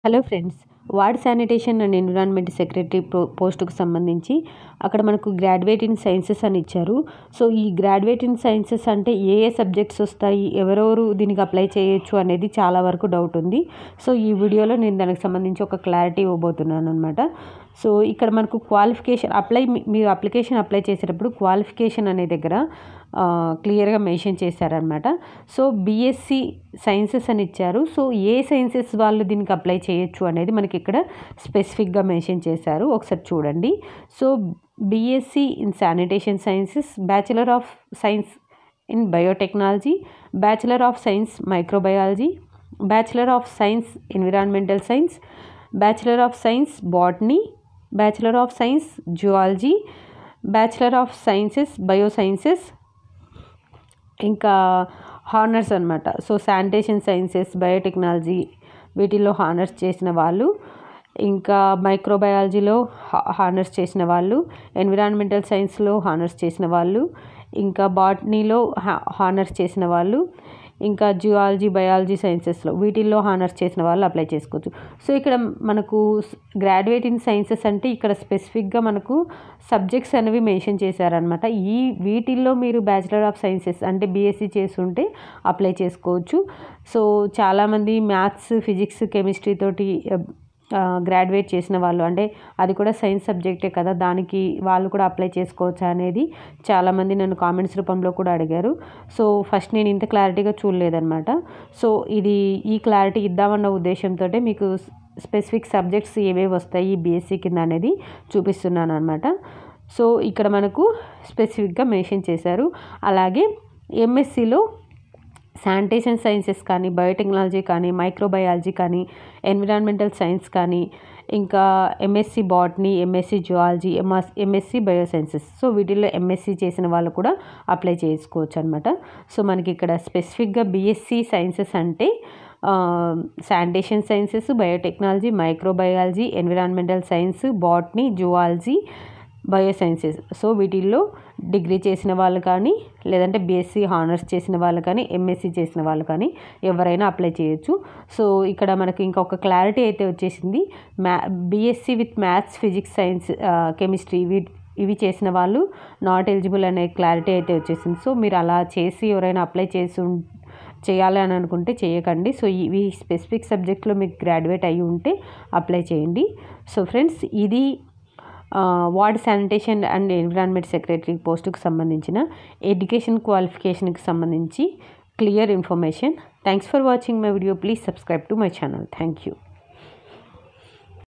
hello friends ward sanitation and environment secretary పో పోస్టుకు సంబంధించి అక్కడ మనకు గ్రాడ్యుయేట్ ఇన్ సైన్సెస్ అని ఇచ్చారు సో ఈ గ్రాడ్యుయేట్ ఇన్ సైన్సెస్ అంటే ఏ ఏ సబ్జెక్ట్స్ వస్తాయి ఎవరెవరు దీనికి అప్లై చేయొచ్చు అనేది చాలా వరకు డౌట్ ఉంది సో ఈ వీడియోలో నేను దానికి సంబంధించి ఒక క్లారిటీ ఇవ్వబోతున్నాను అనమాట సో ఇక్కడ మనకు క్వాలిఫికేషన్ అప్లై మీరు అప్లికేషన్ అప్లై చేసేటప్పుడు క్వాలిఫికేషన్ అనే దగ్గర క్లియర్గా మెన్షన్ చేశారనమాట సో బీఎస్సీ సైన్సెస్ అని ఇచ్చారు సో ఏ సైన్సెస్ వాళ్ళు దీనికి అప్లై చేయొచ్చు అనేది మనకి ఇక్కడ స్పెసిఫిక్గా మెన్షన్ చేశారు ఒకసారి చూడండి so BSc in sanitation sciences bachelor of science in biotechnology bachelor of science microbiology bachelor of science environmental science bachelor of science botany bachelor of science zoology bachelor of sciences biosciences ఇంకా honours అనమాట so sanitation sciences biotechnology వీటిల్లో honours చేసిన వాళ్ళు ఇంకా మైక్రోబయాలజీలో honours చేసిన వాళ్ళు environmental సైన్స్లో honours చేసిన వాళ్ళు ఇంకా బాటనీలో హానర్స్ చేసిన వాళ్ళు ఇంకా జియాలజీ బయాలజీ సైన్సెస్లో వీటిల్లో హానర్స్ చేసిన వాళ్ళు అప్లై చేసుకోవచ్చు సో ఇక్కడ మనకు గ్రాడ్యుయేట్ ఇన్ సైన్సెస్ అంటే ఇక్కడ స్పెసిఫిక్గా మనకు సబ్జెక్ట్స్ అనేవి మెన్షన్ చేశారనమాట ఈ వీటిల్లో మీరు బ్యాచిలర్ ఆఫ్ సైన్సెస్ అంటే బీఎస్సీ చేస్తుంటే అప్లై చేసుకోవచ్చు సో చాలామంది మ్యాథ్స్ ఫిజిక్స్ కెమిస్ట్రీ తోటి గ్రాడ్యుయేట్ చేసిన వాళ్ళు అంటే అది కూడా సైన్స్ సబ్జెక్టే కదా దానికి వాళ్ళు కూడా అప్లై చేసుకోవచ్చా అనేది చాలామంది నన్ను కామెంట్స్ రూపంలో కూడా అడిగారు సో ఫస్ట్ నేను ఇంత క్లారిటీగా చూడలేదన్నమాట సో ఇది ఈ క్లారిటీ ఇద్దామన్న ఉద్దేశంతో మీకు స్పెసిఫిక్ సబ్జెక్ట్స్ ఏవేవి వస్తాయి బీఎస్సీ కింద అనేది చూపిస్తున్నాను అనమాట సో ఇక్కడ మనకు స్పెసిఫిక్గా మెన్షన్ చేశారు అలాగే ఎంఎస్సిలో శానిటేషన్ సైన్సెస్ కానీ బయోటెక్నాలజీ కానీ మైక్రోబయాలజీ కానీ ఎన్విరాన్మెంటల్ సైన్స్ కానీ ఇంకా MSc botany MSc zoology MS MSc biosciences so వీటిల్లో ఎంఎస్సి చేసిన వాళ్ళు కూడా అప్లై చేసుకోవచ్చు అనమాట సో మనకి ఇక్కడ స్పెసిఫిక్గా బీఎస్సీ సైన్సెస్ అంటే sanitation sciences biotechnology microbiology environmental science botany zoology biosciences so వీటిల్లో డిగ్రీ చేసిన వాళ్ళు కానీ లేదంటే బీఎస్సీ హానర్స్ చేసిన వాళ్ళు కానీ ఎంఎస్సీ చేసిన వాళ్ళు కానీ ఎవరైనా అప్లై చేయొచ్చు సో ఇక్కడ మనకి ఇంకొక క్లారిటీ అయితే వచ్చేసింది మ్యా BSc with maths physics science chemistry ఇవి ఇవి చేసిన వాళ్ళు నాట్ ఎలిజిబుల్ అనే క్లారిటీ అయితే వచ్చేసింది సో మీరు అలా చేసి ఎవరైనా అప్లై చేసి చేయాలి అని అనుకుంటే చేయకండి సో ఇవి స్పెసిఫిక్ సబ్జెక్ట్లో మీకు గ్రాడ్యుయేట్ అయ్యి ఉంటే అప్లై చేయండి సో ఫ్రెండ్స్ ఇది ward sanitation and environment secretary పోస్టుకు సంబంధించిన ఎడ్యుకేషన్ క్వాలిఫికేషన్కి సంబంధించి clear information thanks for watching my video please subscribe to my channel thank you